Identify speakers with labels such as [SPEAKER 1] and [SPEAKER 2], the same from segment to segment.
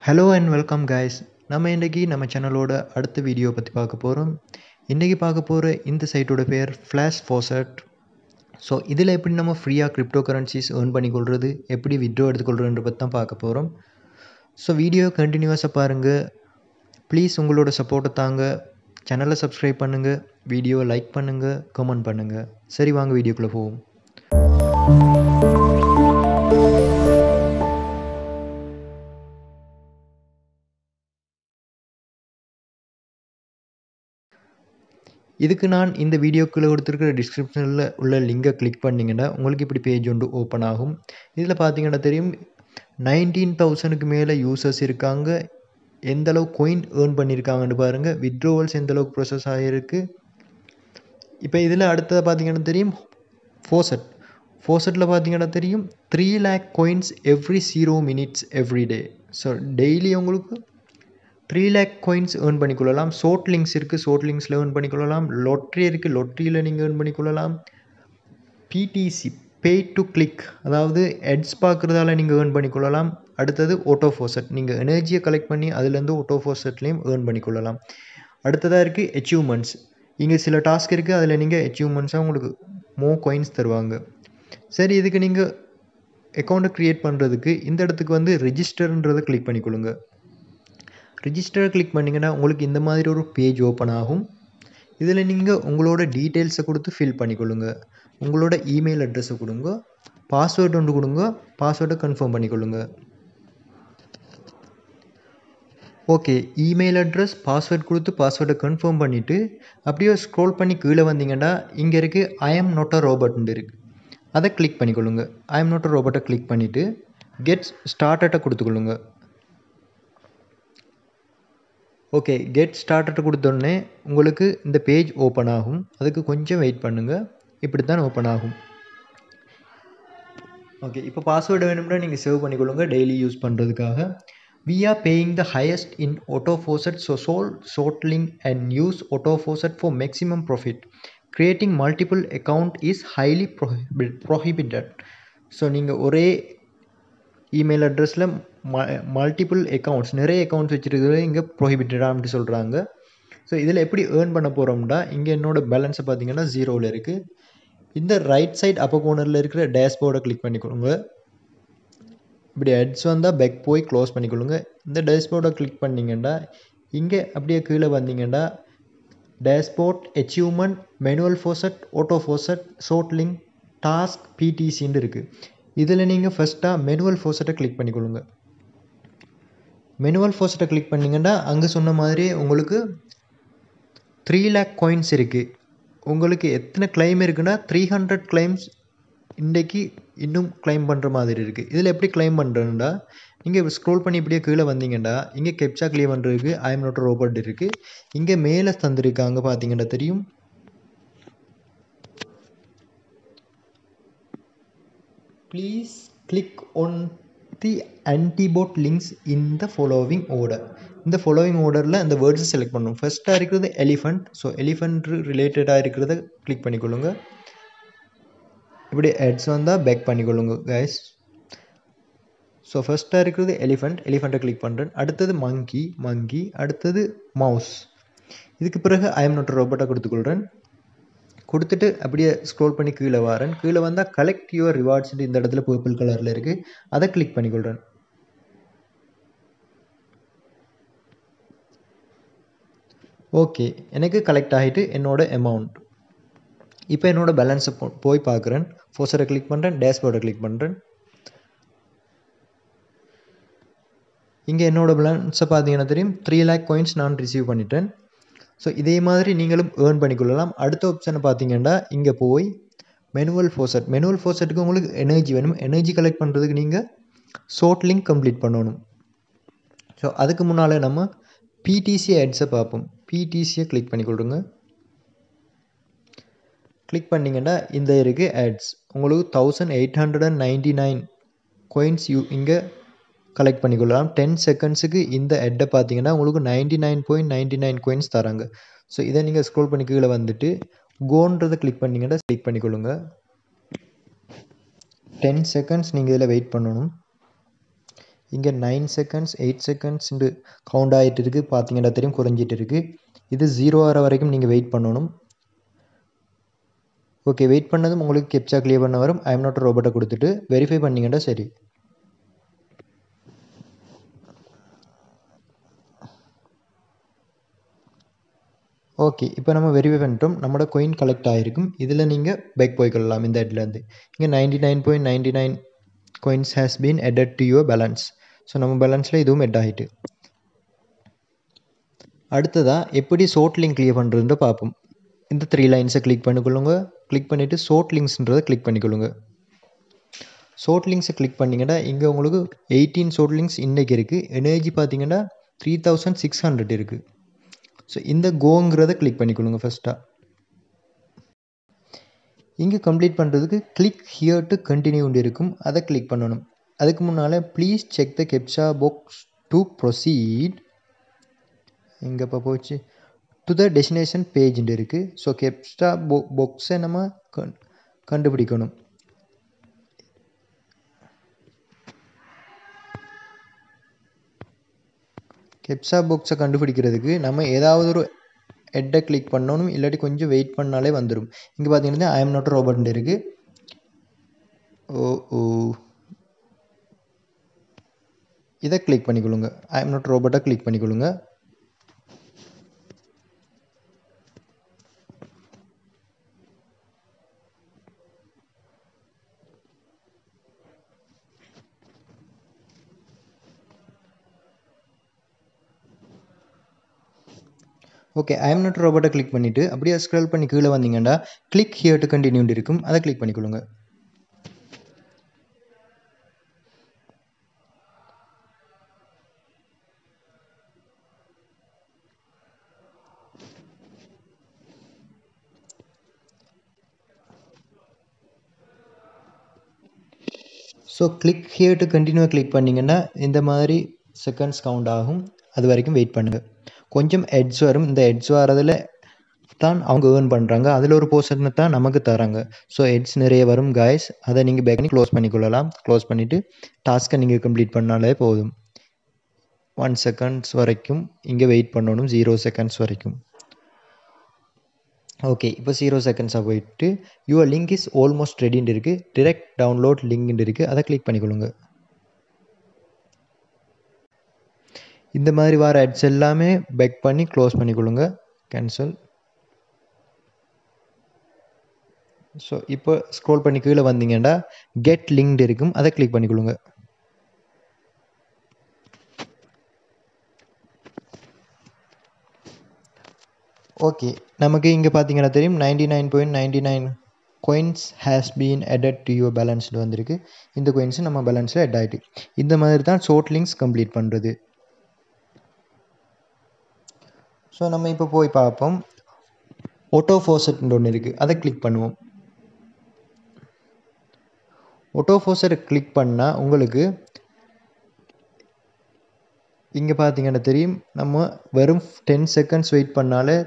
[SPEAKER 1] hello and welcome guys நம்ம இன்றைக்கி நம்ம சேனலோட அடுத்த வீடியோ பற்றி பார்க்க போகிறோம் இன்றைக்கி பார்க்க போகிற இந்த சைட்டோட பேர் ஃப்ளாஷ் ஃபாசட் ஸோ இதில் எப்படி நம்ம ஃப்ரீயாக கிரிப்டோ கரன்சிஸ் ஏர்ன் பண்ணிக்கொள்வது எப்படி விட்ரோ எடுத்துக்கொள்றதுன்ற பற்றி தான் பார்க்க போகிறோம் ஸோ வீடியோ கண்டினியூஸாக பாருங்கள் ப்ளீஸ் உங்களோட சப்போர்ட்டை தாங்க சேனலை சப்ஸ்கிரைப் பண்ணுங்கள் வீடியோவை லைக் பண்ணுங்கள் கமெண்ட் பண்ணுங்கள் சரி வாங்க வீடியோக்குள்ளே போவோம் இதுக்கு நான் இந்த வீடியோக்குள்ளே கொடுத்துருக்கிற டிஸ்கிரிப்ஷனில் உள்ள லிங்கை கிளிக் பண்ணிங்கன்னா உங்களுக்கு இப்படி பேஜ் ஒன்று ஓப்பன் ஆகும் இதில் பார்த்தீங்கன்னா தெரியும் நைன்டீன் தௌசண்ட்க்கு மேலே யூசர்ஸ் இருக்காங்க எந்த அளவு coin ஏர்ன் பண்ணியிருக்காங்கன்னு பாருங்கள் வித்ட்ரோவல்ஸ் எந்த அளவுக்கு ப்ரோசஸ் ஆகிருக்கு இப்போ இதில் அடுத்தது பார்த்தீங்கன்னா தெரியும் ஃபோசட் ஃபோசட்டில் பார்த்தீங்கன்னா தெரியும் three lakh coins every zero minutes every day so daily உங்களுக்கு த்ரீ லேக் coins ஏர்ன் பண்ணிக்கொள்ளலாம் ஷோர்ட் லிங்க்ஸ் இருக்குது ஷோர்ட் லிங்க்ஸில் ஏர்ன் பண்ணிக்கொள்ளலாம் லொட்ரி இருக்குது லொட்ரியில் நீங்கள் ஏர்ன் பண்ணிக்கொள்ளலாம் பிடிசி பே டு கிளிக் அதாவது எட்ஸ் பார்க்குறதால நீங்கள் ஏர்ன் பண்ணிக்கொள்ளலாம் அடுத்தது ஓட்டோ ஃபோசட் நீங்கள் எனர்ஜியை கலெக்ட் பண்ணி அதுலேருந்து ஓட்டோ ஃபோசட்லேயும் ஏர்ன் பண்ணிக்கொள்ளலாம் அடுத்ததாக இருக்குது அச்சீவ்மெண்ட்ஸ் இங்கே சில டாஸ்க் இருக்குது அதில் நீங்கள் அச்சீவ்மெண்ட்ஸாக உங்களுக்கு மோ coins தருவாங்க சரி இதுக்கு நீங்கள் அக்கௌண்ட்டை க்ரியேட் பண்ணுறதுக்கு இந்த இடத்துக்கு வந்து ரிஜிஸ்டர்ன்றதை கிளிக் பண்ணிக்கொள்ளுங்க ரிஜிஸ்டர் கிளிக் பண்ணிங்கன்னா உங்களுக்கு இந்த மாதிரி ஒரு பேஜ் ஓப்பன் ஆகும் இதில் நீங்கள் உங்களோட டீட்டெயில்ஸை கொடுத்து ஃபில் பண்ணிக்கொள்ளுங்க உங்களோட இமெயில் அட்ரஸை கொடுங்க பாஸ்வேர்டு ஒன்று கொடுங்க பாஸ்வேர்டை கன்ஃபார்ம் பண்ணிக்கொள்ளுங்க ஓகே இமெயில் அட்ரஸ் பாஸ்வேர்ட் கொடுத்து பாஸ்வேர்டை கன்ஃபார்ம் பண்ணிவிட்டு அப்படியே ஸ்க்ரோல் பண்ணி கீழே வந்தீங்கன்னா இங்கே இருக்குது ஐ எம் நாட் அ ரோபோட்னு இருக்குது அதை கிளிக் பண்ணிக்கொள்ளுங்க ஐ எம் நாட் அ ரோபோட்டை கிளிக் பண்ணிவிட்டு கெட் ஸ்டார்டட்டை கொடுத்துக்கொள்ளுங்க ஓகே கெட் ஸ்டார்டட் கொடுத்தோடனே உங்களுக்கு இந்த பேஜ் ஓப்பன் ஆகும் அதுக்கு கொஞ்சம் வெயிட் பண்ணுங்கள் இப்படி தான் ஓப்பன் ஆகும் ஓகே இப்போ பாஸ்வேர்டு வேணும்னா நீங்கள் சேவ் பண்ணிக்கொள்ளுங்க டெய்லி யூஸ் பண்ணுறதுக்காக we are paying the highest in auto faucet so சோல் shortlink and use auto faucet for maximum profit creating multiple account is highly prohibit prohibited so நீங்கள் ஒரே email அட்ரஸில் ம மல்டிபிள் அக்கௌண்ட்ஸ் நிறைய accounts வச்சுருக்கிறது இங்கே ப்ரொஹிபிட்டடாக அப்படி சொல்கிறாங்க ஸோ இதில் எப்படி ஏர்ன் பண்ண போகிறோம்னா இங்கே என்னோடய பேலன்ஸை பார்த்தீங்கன்னா ஜீரோவில் இருக்குது இந்த ரைட் சைட் அப்போ கோனரில் இருக்கிற டேஷ்போர்டை கிளிக் பண்ணிக்கொள்ளுங்க இப்படி ஹெட்ஸ் வந்தால் பேக் போய் க்ளோஸ் பண்ணிக்கொள்ளுங்க இந்த டேஷ்போர்டை கிளிக் பண்ணிங்கன்னா இங்கே அப்படியே கீழே வந்தீங்கன்னா dashboard achievement manual faucet auto faucet short link task பிடிசின்னு இருக்குது இதில் நீங்கள் ஃபஸ்ட்டாக மெனுவல் ஃபோசட்டை கிளிக் பண்ணிக்கொள்ளுங்க மெனுவல் ஃபோசட்டை கிளிக் பண்ணிங்கன்னா அங்கே சொன்ன மாதிரி உங்களுக்கு த்ரீ லேக் coins இருக்குது உங்களுக்கு எத்தனை கிளைம் இருக்குன்னா த்ரீ ஹண்ட்ரட் கிளைம்ஸ் இன்றைக்கி இன்னும் கிளைம் பண்ணுற மாதிரி இருக்குது இதில் எப்படி கிளைம் பண்ணுறதுண்டா நீங்கள் ஸ்க்ரோல் பண்ணி இப்படியே கீழே வந்தீங்கன்னா இங்கே கெப்சா கிளியர் பண்ணுறதுக்கு ஐஎம் நோட் ரோபோட் இருக்குது இங்கே மேலே தந்திருக்காங்க பார்த்தீங்கன்னா தெரியும் please click on the antibot links in the following order இந்த ஃபாலோவிங் ஆர்டரில் அந்த வேர்ட்ஸை செலக்ட் பண்ணணும் ஃபஸ்ட்டாக இருக்கிறது எலிஃபண்ட் ஸோ எலிஃபண்ட் ரிலேட்டடாக இருக்கிறத கிளிக் பண்ணிக்கொள்ளுங்க இப்படி ஹெட்ஸ் வந்தால் பேக் பண்ணிக்கொள்ளுங்க கைஸ் ஸோ ஃபஸ்ட்டாக இருக்கிறது எலிஃபண்ட் எலிஃபண்ட்டை கிளிக் பண்ணுறேன் அடுத்தது மங்கி மங்கி அடுத்தது மவுஸ் இதுக்கு பிறகு ஐஎம் நோட் ரோபோட்டை கொடுத்துக்கொள்கிறேன் கொடுத்துட்டு அப்படியே ஸ்க்ரோல் பண்ணி கீழே வரேன் கீழே வந்தால் கலெக்ட் யுவர் ரிவார்ட்ஸ் இந்த இடத்துல பர்பிள் கலரில் இருக்குது அதை கிளிக் பண்ணிக்கொள்கிறேன் ஓகே எனக்கு கலெக்ட் ஆகிட்டு என்னோடய அமௌண்ட் இப்போ என்னோடய பேலன்ஸை போ போய் பார்க்குறேன் ஃபோசரை கிளிக் பண்ணுறேன் டேஷ்போர்டை கிளிக் பண்ணுறேன் இங்கே என்னோடய பேலன்ஸை பார்த்தீங்கன்னா தெரியும் த்ரீ லேக் காயின்ஸ் நான் ரிசீவ் பண்ணிட்டேன் ஸோ இதே மாதிரி நீங்களும் ஏர்ன் பண்ணிக்கொள்ளலாம் அடுத்த ஆப்ஷனை பார்த்தீங்கன்னா இங்கே போய் மெனுவல் ஃபோசட் மெனுவல் ஃபோசட்டுக்கு உங்களுக்கு எனர்ஜி வேணும் எனர்ஜி கலெக்ட் பண்ணுறதுக்கு நீங்கள் ஷோர்ட் லிங்க் கம்ப்ளீட் பண்ணணும் ஸோ அதுக்கு முன்னால் நம்ம பிடிசி ஆட்ஸை பார்ப்போம் பிடிசியை கிளிக் பண்ணி கொடுங்க கிளிக் பண்ணிங்கன்னா இந்த இருக்குது ஆட்ஸ் உங்களுக்கு thousand eight hundred and ninety nine coins you இங்கே கலெக்ட் பண்ணிக்கொள்ளலாம் டென் செகண்ட்ஸுக்கு இந்த ஹெட்டை பார்த்தீங்கன்னா உங்களுக்கு ninety nine point ninety nine coins தராங்க ஸோ இதை நீங்கள் ஸ்க்ரோல் பண்ணி கீழே வந்துட்டு கோன்றதை கிளிக் பண்ணிங்கன்னா கிளிக் பண்ணிக்கொள்ளுங்க டென் செகண்ட்ஸ் நீங்கள் இதில் வெயிட் பண்ணணும் இங்கே nine seconds eight seconds count ஆகிட்டு இருக்குது பார்த்தீங்கன்னா தெரியும் குறைஞ்சிட்டு இருக்குது இது ஜீரோ ஆகிற வரைக்கும் நீங்கள் வெயிட் பண்ணணும் ஓகே வெயிட் பண்ணதும் உங்களுக்கு கெப்சா கிளியர் பண்ண வரும் ஐ எம் நாட் ரோபோட்டை கொடுத்துட்டு வெரிஃபை பண்ணிங்கன்னா சரி ஓகே இப்போ நம்ம வெரிஃபை பண்ணிட்டோம் நம்மளோட கொயின் கலெக்ட் ஆகிருக்கும் இதில் நீங்கள் பேக் போய்க்கொள்ளலாம் இந்த இடத்துலேருந்து இங்கே ninety nine point ninety nine coins has been added to your balance so நம்ம பேலன்ஸில் இதுவும் எட் ஆகிட்டு அடுத்ததாக எப்படி சோட் லிங்க் கிளியர் பண்ணுறதுன்ற பார்ப்போம் இந்த த்ரீ லைன்ஸை கிளிக் பண்ணிக்கொள்ளுங்க கிளிக் பண்ணிவிட்டு சோட் லிங்க்ஸ்ன்றதை கிளிக் பண்ணிக்கொள்ளுங்க சோட் லிங்க்ஸை கிளிக் பண்ணிங்கன்னா இங்கே உங்களுக்கு எயிட்டீன் சோட் லிங்க்ஸ் இன்றைக்கி இருக்குது எனர்ஜி பார்த்தீங்கன்னா த்ரீ தௌசண்ட் சிக்ஸ் ஹண்ட்ரட் இருக்குது ஸோ இந்த கோங்கிறத கிளிக் பண்ணிக்கொள்ளுங்க ஃபஸ்ட்டாக இங்கே கம்ப்ளீட் பண்ணுறதுக்கு கிளிக் ஹியர் டு கண்டினியூ இருக்கும் அதை கிளிக் பண்ணணும் அதுக்கு முன்னால் please check the captcha box to proceed இங்கே இப்போ போச்சு டு த டெஸ்டினேஷன் பேஜ்னு இருக்குது ஸோ கெப்ஸ்டா போ பாக்ஸை நம்ம கண் கண்டுபிடிக்கணும் கெப்சா பாக்ஸை கண்டுபிடிக்கிறதுக்கு நம்ம ஏதாவது ஒரு ஹெட்டை கிளிக் பண்ணணும் இல்லாட்டி கொஞ்சம் வெயிட் பண்ணாலே வந்துடும் இங்கே பார்த்தீங்கன்னா ஐ எம் நாட் ரோபோட் இருக்குது ஓ ஓ இதை கிளிக் பண்ணிக்கொள்ளுங்க ஐ எம் நாட் ரோபோட்டை கிளிக் பண்ணிக்கொள்ளுங்க ஓகே ஐ எம் நாட் ரோபோட்டை கிளிக் பண்ணிவிட்டு அப்படியே ஸ்க்ரோல் பண்ணி கீழே வந்தீங்கன்னா கிளிக் ஹியர் டு கண்டினியூ இருக்கும் அதை கிளிக் பண்ணிக்கொள்ளுங்க so click here to continue click பண்ணிங்கன்னா இந்த மாதிரி செகண்ட்ஸ் கவுண்ட் ஆகும் அது வரைக்கும் வெயிட் பண்ணுங்கள் கொஞ்சம் எட்ஸ் வரும் இந்த எட்ஸ் வரதில் தான் அவங்க ஏர்ன் பண்ணுறாங்க அதில் ஒரு போர்ஷனை தான் நமக்கு தராங்க ஸோ எட்ஸ் நிறைய வரும் காய்ஸ் அதை நீங்கள் பேக் பண்ணி க்ளோஸ் பண்ணிக்கொள்ளலாம் க்ளோஸ் பண்ணிவிட்டு டாஸ்க்கை நீங்கள் கம்ப்ளீட் பண்ணாலே போதும் ஒன் செகண்ட்ஸ் வரைக்கும் இங்கே வெயிட் பண்ணணும் ஜீரோ செகண்ட்ஸ் வரைக்கும் ஓகே இப்போ ஜீரோ செகண்ட்ஸாக போயிட்டு யுவர் லிங்க் இஸ் ஆல்மோஸ்ட் ரெடின்னு இருக்குது டிரெக்ட் டவுன்லோட் லிங்க்னு இருக்குது அதை கிளிக் பண்ணிக்கொள்ளுங்க இந்த மாதிரி வர அட்ஸ் எல்லாமே பேக் பண்ணி க்ளோஸ் பண்ணிக்கொள்ளுங்க கேன்சல் ஸோ இப்போ ஸ்க்ரோல் பண்ணி கீழே வந்தீங்கன்னா கெட் லிங்க்டு இருக்கும் அதை கிளிக் பண்ணிக்கொள்ளுங்க ஓகே நமக்கு இங்கே பார்த்தீங்கன்னா தெரியும் ninety nine point ninety nine coins has been added to your balance வந்திருக்கு இந்த coins நம்ம பேலன்ஸில் add ஆகிட்டு இந்த மாதிரி தான் ஷோர்ட் லிங்க்ஸ் கம்ப்ளீட் பண்ணுறது ஸோ நம்ம இப்போ போய் பார்ப்போம் ஒட்டோ ஃபோசட்னு ஒன்று இருக்குது அதை கிளிக் பண்ணுவோம் ஒட்டோ ஃபோசட்டை கிளிக் பண்ணால் உங்களுக்கு இங்கே பார்த்தீங்கன்னா தெரியும் நம்ம வெறும் டென் செகண்ட்ஸ் வெயிட் பண்ணாலே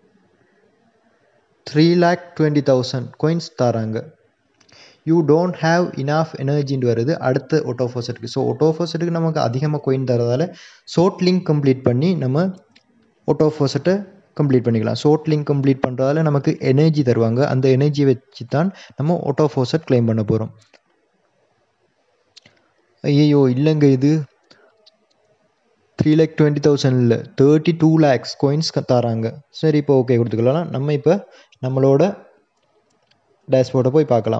[SPEAKER 1] three lakh twenty thousand coins தராங்க யூ டோன்ட் ஹாவ் இனாஃப் எனர்ஜின்னு வருது அடுத்த ஒட்டோஃபோசட்டுக்கு ஸோ ஒட்டோஃபோசட்டுக்கு நமக்கு அதிகமாக கோயின் தரதால் ஷோர்ட் லிங்க் கம்ப்ளீட் பண்ணி நம்ம ஒட்டோஃபோசட்டை கம்ப்ளீட் பண்ணிக்கலாம் ஷோர்ட் லிங்க் கம்ப்ளீட் பண்ணுறதால நமக்கு எனர்ஜி தருவாங்க அந்த எனர்ஜியை வச்சு தான் நம்ம ஒட்டோஃபோசட் கிளைம் பண்ண போகிறோம் ஐயோ இல்லைங்க இது த்ரீ லேக் டுவெண்ட்டி தௌசண்ட் இல்லை தேர்ட்டி டூ லேக்ஸ் கோயின்ஸ் தராங்க சரி இப்போ ஓகே கொடுத்துக்கலாம் நம்ம இப்போ நம்மளோட டேஷ்போர்டை போய் பார்க்கலாம்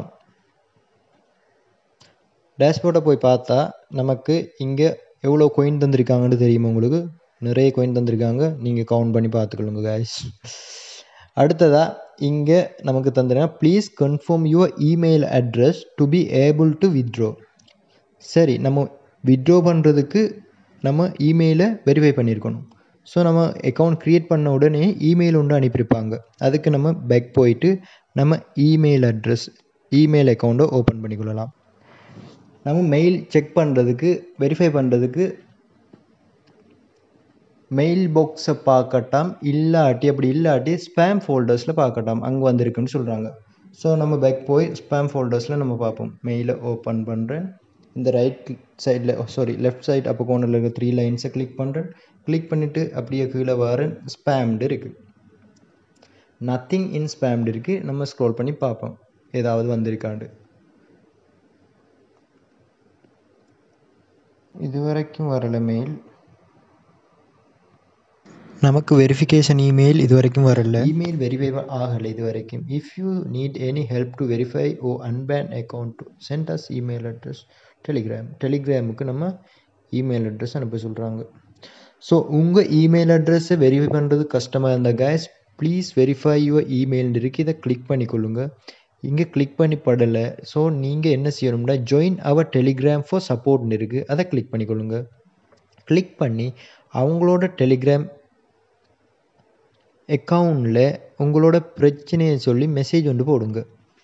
[SPEAKER 1] டேஷ்போர்டை போய் பார்த்தா நமக்கு இங்கே எவ்வளோ கோயின் தந்திருக்காங்கன்னு தெரியுமா உங்களுக்கு நிறைய கோயின் தந்திருக்காங்க நீங்கள் கவுண்ட் பண்ணி பார்த்துக்கொள்ளுங்க guys அடுத்ததாக இங்கே நமக்கு தந்துடுங்க please confirm your email address to be able to withdraw சரி நம்ம வித்ட்ரோ பண்ணுறதுக்கு நம்ம இமெயிலை வெரிஃபை பண்ணியிருக்கணும் ஸோ நம்ம அக்கௌண்ட் க்ரியேட் பண்ண உடனே இமெயில் ஒன்று அனுப்பியிருப்பாங்க அதுக்கு நம்ம பேக் போயிட்டு நம்ம இமெயில் அட்ரஸ் இமெயில் அக்கௌண்ட்டை ஓப்பன் பண்ணிக்கொள்ளலாம் நம்ம மெயில் செக் பண்ணுறதுக்கு வெரிஃபை பண்ணுறதுக்கு மெயில் பாக்ஸை பார்க்கட்டாம் இல்லாட்டி அப்படி இல்லாட்டி ஸ்பேம் ஃபோல்டர்ஸில் பார்க்கட்டாம் அங்கே வந்திருக்குன்னு சொல்கிறாங்க ஸோ நம்ம பேக் போய் ஸ்பேம் ஃபோல்டர்ஸில் நம்ம பார்ப்போம் மெயிலை ஓப்பன் பண்ணுறேன் இந்த ரைட் சைடில் சாரி லெஃப்ட் சைட் அப்போ கோனரில் இருக்க த்ரீ லைன்ஸை கிளிக் பண்ணுறேன் கிளிக் பண்ணிவிட்டு அப்படியே கீழே வரேன் ஸ்பேம்டு இருக்குது நத்திங் இன் ஸ்பேம்டு இருக்குது நம்ம ஸ்க்ரோல் பண்ணி பார்ப்போம் ஏதாவது வந்திருக்காண்டு இது வரைக்கும் வரல மெயில் நமக்கு வெரிஃபிகேஷன் இமெயில் இது வரைக்கும் வரல இமெயில் வெரிஃபை ஆகலை இது வரைக்கும் if you need any help to verify or unban account send us email address Telegram டெலிகிராமுக்கு நம்ம இமெயில் அட்ரஸ் அனுப்ப சொல்கிறாங்க ஸோ உங்கள் இமெயில் அட்ரஸை வெரிஃபை பண்ணுறது கஷ்டமாக இருந்தால் கேஸ் ப்ளீஸ் வெரிஃபை யுவர் இமெயில் இருக்குது இதை கிளிக் பண்ணிக்கொள்ளுங்க இங்கே கிளிக் பண்ணி படலை ஸோ நீங்கள் என்ன செய்யணும்னா ஜாயின் அவர் டெலிகிராம் ஃபார் சப்போர்ட்னு இருக்குது அதை கிளிக் பண்ணிக்கொள்ளுங்க கிளிக் பண்ணி அவங்களோட டெலிகிராம் அக்கௌண்ட்டில் உங்களோட பிரச்சனையை சொல்லி மெசேஜ் ஒன்று போடுங்க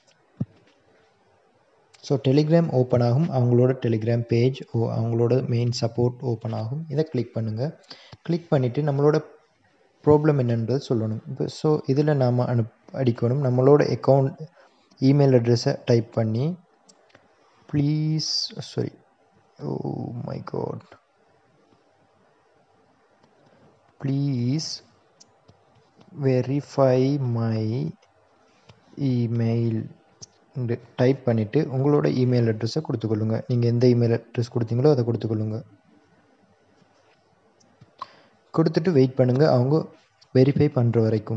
[SPEAKER 1] ஸோ டெலிகிராம் ஓப்பன் ஆகும் அவங்களோட டெலிகிராம் பேஜ் ஓ அவங்களோட மெயின் சப்போர்ட் ஓப்பன் ஆகும் இதை கிளிக் பண்ணுங்கள் கிளிக் பண்ணிவிட்டு நம்மளோட ப்ராப்ளம் என்னன்றது சொல்லணும் இப்போ ஸோ இதில் நாம் அனுப் அடிக்கணும் நம்மளோட அக்கௌண்ட் இமெயில் அட்ரஸை டைப் பண்ணி please sorry oh my God please verify my email type பண்ணிவிட்டு உங்களோட இமெயில் அட்ரஸை கொடுத்துக்கொள்ளுங்க நீங்கள் எந்த இமெயில் அட்ரஸ் கொடுத்தீங்களோ அதை கொடுத்துக்கொள்ளுங்க கொடுத்துட்டு வெயிட் பண்ணுங்கள் அவங்க வெரிஃபை பண்ணுற வரைக்கும்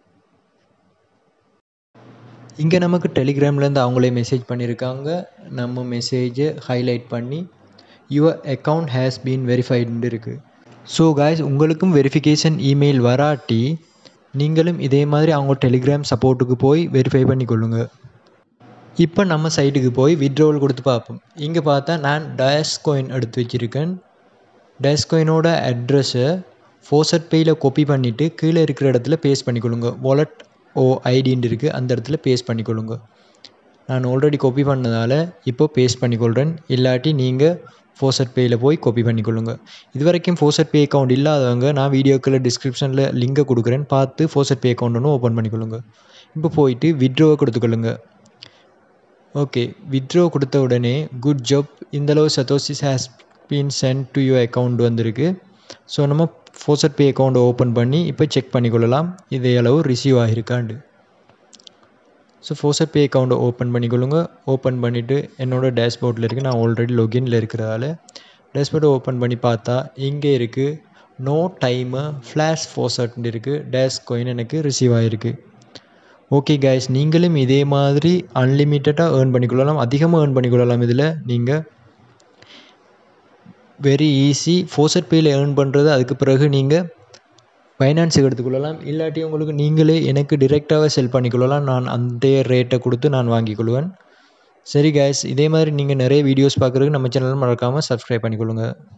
[SPEAKER 1] இங்கே நமக்கு டெலிகிராம்லேருந்து அவங்களே மெசேஜ் பண்ணியிருக்காங்க நம்ம மெசேஜை ஹைலைட் பண்ணி யுவர் அக்கௌண்ட் ஹேஸ் பீன் வெரிஃபைடுன்னு இருக்குது ஸோ காய்ஸ் உங்களுக்கும் வெரிஃபிகேஷன் இமெயில் வராட்டி நீங்களும் இதே மாதிரி அவங்க டெலிகிராம் சப்போர்ட்டுக்கு போய் வெரிஃபை பண்ணிக்கொள்ளுங்க இப்போ நம்ம சைட்டுக்கு போய் விட்ரோவல் கொடுத்து பார்ப்போம் இங்கே பார்த்தா நான் டயஸ் கோயின் எடுத்து வச்சுருக்கேன் டயஸ் கோயினோட அட்ரஸை ஃபோசட் பேயில் காப்பி பண்ணிவிட்டு கீழே இருக்கிற இடத்துல பேஸ்ட் பண்ணிக்கொள்ளுங்க வாலெட் ஓ ஐடின்னு இருக்குது அந்த இடத்துல பேஸ்ட் பண்ணிக்கொள்ளுங்க நான் ஆல்ரெடி காப்பி பண்ணதால் இப்போ பேஸ்ட் பண்ணிக்கொள்கிறேன் இல்லாட்டி நீங்கள் ஃபோசட் பேயில் போய் காப்பி பண்ணிக்கொள்ளுங்க இது வரைக்கும் ஃபோசட் பே அக்கௌண்ட் இல்லாதவங்க நான் வீடியோக்குள்ள டிஸ்கிரிப்ஷனில் லிங்கை கொடுக்குறேன் பார்த்து ஃபோசட் பே அக்கௌண்ட் ஒன்று ஓப்பன் பண்ணிக்கொள்ளுங்க இப்போ போயிட்டு விட்ரோவை கொடுத்துக்கொள்ளுங்க ஓகே விட்ரோ கொடுத்த உடனே குட் ஜாப் இந்தளவு satoshis has been sent to you account வந்திருக்கு ஸோ நம்ம ஃபோசட் பே அக்கௌண்ட்டை ஓப்பன் பண்ணி இப்போ செக் பண்ணிக்கொள்ளலாம் இதே அளவு ரிசீவ் ஆகிருக்காண்டு ஸோ ஃபோசட் பே அக்கௌண்ட்டை ஓப்பன் பண்ணிக்கொள்ளுங்க ஓப்பன் பண்ணிவிட்டு என்னோடய டேஷ்போர்டில் இருக்குது நான் ஆல்ரெடி லொகினில் இருக்கிறதால டேஷ்போர்ட்டை ஓப்பன் பண்ணி பார்த்தா இங்கே இருக்குது நோ டைமு ஃப்ளாஷ் ஃபோசட்னு இருக்குது டேஷ் கோயின் எனக்கு ரிசீவ் ஆகிருக்கு ஓகே கைஸ் நீங்களும் இதே மாதிரி அன்லிமிட்டடாக ஏர்ன் பண்ணிக்கொள்ளலாம் அதிகமாக ஏர்ன் பண்ணிக்கொள்ளலாம் இதில் நீங்கள் வெரி ஈஸி ஃபோசட் பேயில் ஏர்ன் பண்ணுறது அதுக்கு பிறகு நீங்கள் ஃபைனான்ஸுக்கு எடுத்துக்கொள்ளலாம் இல்லாட்டி உங்களுக்கு நீங்களே எனக்கு டிரெக்டாகவே செல் பண்ணிக்கொள்ளலாம் நான் அந்த ரேட்டை கொடுத்து நான் வாங்கிக்கொள்வேன் சரி கைஸ் இதே மாதிரி நீங்கள் நிறைய வீடியோஸ் பார்க்குறதுக்கு நம்ம சேனல் மறக்காமல் சப்ஸ்கிரைப் பண்ணிக்கொள்ளுங்கள்